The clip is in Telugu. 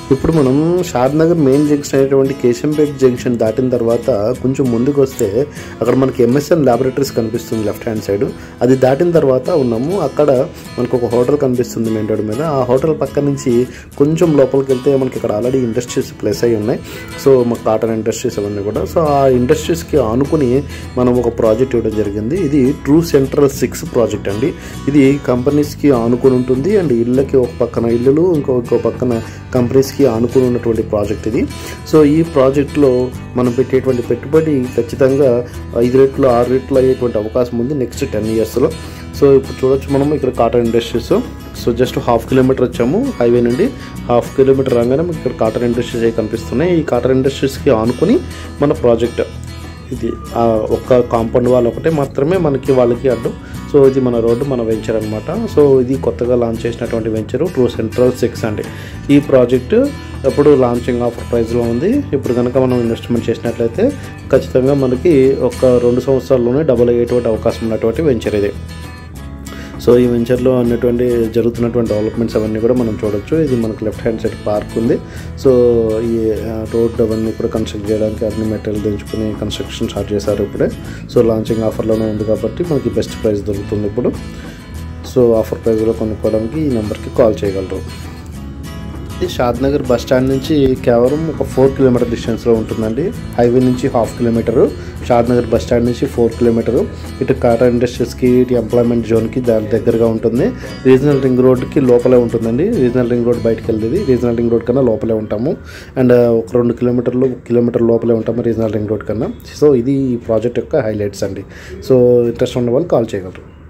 ఇప్పుడు మనం షాద్నగర్ మెయిన్ జంక్షన్ అనేటువంటి కేశంపేట్ జంక్షన్ దాటిన తర్వాత కొంచెం ముందుకు వస్తే అక్కడ మనకి ఎంఎస్ఎన్ ల్యాబొరేటరీస్ కనిపిస్తుంది లెఫ్ట్ హ్యాండ్ సైడ్ అది దాటిన తర్వాత ఉన్నాము అక్కడ మనకు ఒక హోటల్ కనిపిస్తుంది మెయిన్ రోడ్ మీద ఆ హోటల్ పక్క నుంచి కొంచెం లోపలికి వెళ్తే మనకి ఇక్కడ ఆల్రెడీ ఇండస్ట్రీస్ ప్లేస్ అయి ఉన్నాయి సో మాకు కాటన్ ఇండస్ట్రీస్ అవన్నీ కూడా సో ఆ ఇండస్ట్రీస్కి ఆనుకుని మనం ఒక ప్రాజెక్ట్ ఇవ్వడం జరిగింది ఇది ట్రూ సెంట్రల్ సిక్స్ ప్రాజెక్ట్ అండి ఇది కంపెనీస్కి ఆనుకుని ఉంటుంది అండ్ ఇళ్ళకి ఒక పక్కన ఇల్లులు ఇంకో ఇంకో పక్కన కంపెనీస్కి ఆనుకుని ఉన్నటువంటి ప్రాజెక్ట్ ఇది సో ఈ ప్రాజెక్ట్లో మనం పెట్టేటువంటి పెట్టుబడి ఖచ్చితంగా ఐదు రెట్లు ఆరు రెట్లు అయ్యేటువంటి అవకాశం ఉంది నెక్స్ట్ టెన్ ఇయర్స్లో సో ఇప్పుడు చూడొచ్చు మనం ఇక్కడ cotton industries so just half kilometer వచ్చాము హైవే నుండి హాఫ్ కిలోమీటర్ రాగానే మనకి ఇక్కడ కాటన్ ఇండస్ట్రీస్ అవి కనిపిస్తున్నాయి ఈ కాటన్ ఇండస్ట్రీస్కి ఆనుకుని మన ప్రాజెక్ట్ ఇది ఆ ఒక్క కాంపౌండ్ వాళ్ళు ఒకటే మాత్రమే మనకి వాళ్ళకి అడ్డు సో ఇది మన రోడ్డు మన వెంచర్ అనమాట సో ఇది కొత్తగా లాంచ్ చేసినటువంటి వెంచర్ ట్రూ సెంట్రల్ సిక్స్ అండి ఈ ప్రాజెక్టు ఎప్పుడు లాంచింగ్ ఆఫర్ ప్రైస్లో ఉంది ఇప్పుడు కనుక మనం ఇన్వెస్ట్మెంట్ చేసినట్లయితే ఖచ్చితంగా మనకి ఒక రెండు సంవత్సరాల్లోనే డబుల్ అయ్యేటువంటి అవకాశం ఉన్నటువంటి వెంచర్ ఇది సో ఈ వెంచర్లో ఉన్నటువంటి జరుగుతున్నటువంటి డెవలప్మెంట్స్ అవన్నీ కూడా మనం చూడొచ్చు ఇది మనకు లెఫ్ట్ హ్యాండ్ సైడ్ పార్క్ ఉంది సో ఈ రోడ్ అవన్నీ కూడా కన్స్ట్రక్ట్ చేయడానికి అన్ని మెటీరియల్ దించుకుని కన్స్ట్రక్షన్ స్టార్ట్ చేశారు ఇప్పుడే సో లాంచింగ్ ఆఫర్లోనే ఉంది కాబట్టి మనకి బెస్ట్ ప్రైస్ దొరుకుతుంది ఇప్పుడు సో ఆఫర్ ప్రైస్లో కొనుక్కోవడానికి ఈ నెంబర్కి కాల్ చేయగలరు ఇది షాద్నగర్ బస్ స్టాండ్ నుంచి కేవలం ఒక ఫోర్ కిలోమీటర్ డిస్టెన్స్లో ఉంటుందండి హైవే నుంచి half kilometer Shadnagar bus stand నుంచి ఫోర్ కిలోమీటరు ఇటు కాటా ఇండస్ట్రీస్కి ఇటు ఎంప్లాయ్మెంట్ జోన్కి దాని దగ్గరగా ఉంటుంది రీజనల్ రింగ్ రోడ్కి లోపలే ఉంటుందండి రీజనల్ రింగ్ రోడ్ బయటకు వెళ్తుంది రీజనల్ రింగ్ రోడ్ కన్నా లోపలే ఉంటాము అండ్ ఒక రెండు కిలోమీటర్లు కిలోమీటర్ లోపలే ఉంటాము రీజనల్ రింగ్ రోడ్ కన్నా సో ఇది ఈ ప్రాజెక్ట్ యొక్క హైలైట్స్ అండి సో ఇంట్రెస్ట్ ఉన్న వాళ్ళు కాల్ చేయగలరు